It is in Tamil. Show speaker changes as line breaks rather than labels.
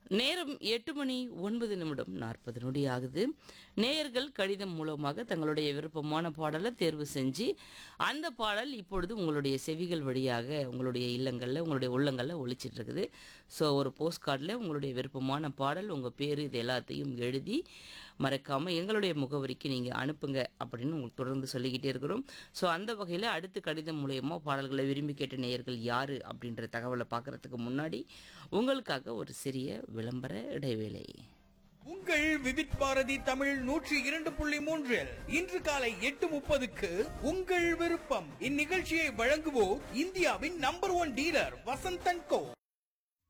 நேரம் எட்டு மணி ஒன்பது நிமிடம் நாற்பது நொடி ஆகுது நேயர்கள் கடிதம் மூலமாக தங்களுடைய விருப்பமான பாடலை தேர்வு செஞ்சு அந்த பாடல் இப்பொழுது உங்களுடைய செவிகள் வழியாக உங்களுடைய இல்லங்களில் உங்களுடைய உள்ளங்களில் ஒழிச்சிட்டு இருக்குது ஸோ ஒரு போஸ்ட் கார்டில் உங்களுடைய விருப்பமான பாடல் உங்கள் பேர் இது எல்லாத்தையும் எழுதி மறக்காமல் எங்களுடைய முகவரிக்கு நீங்கள் அனுப்புங்க அப்படின்னு உங்களுக்கு தொடர்ந்து சொல்லிக்கிட்டே இருக்கிறோம் ஸோ அந்த வகையில் அடுத்த கடிதம் மூலயமா பாடல்களை விரும்பி கேட்ட நேயர்கள் யார் அப்படின்ற தகவலை பார்க்குறதுக்கு முன்னாடி உங்களுக்காக ஒரு சிறிய விளம்பர இடைவேளை
உங்கள் விவித் பாரதி தமிழ் நூற்றி இரண்டு புள்ளி மூன்றில் இன்று காலை எட்டு முப்பதுக்கு உங்கள் விருப்பம் இந்நிகழ்ச்சியை வழங்குவோர் இந்தியாவின் நம்பர் ஒன் டீலர் வசந்தன் கோ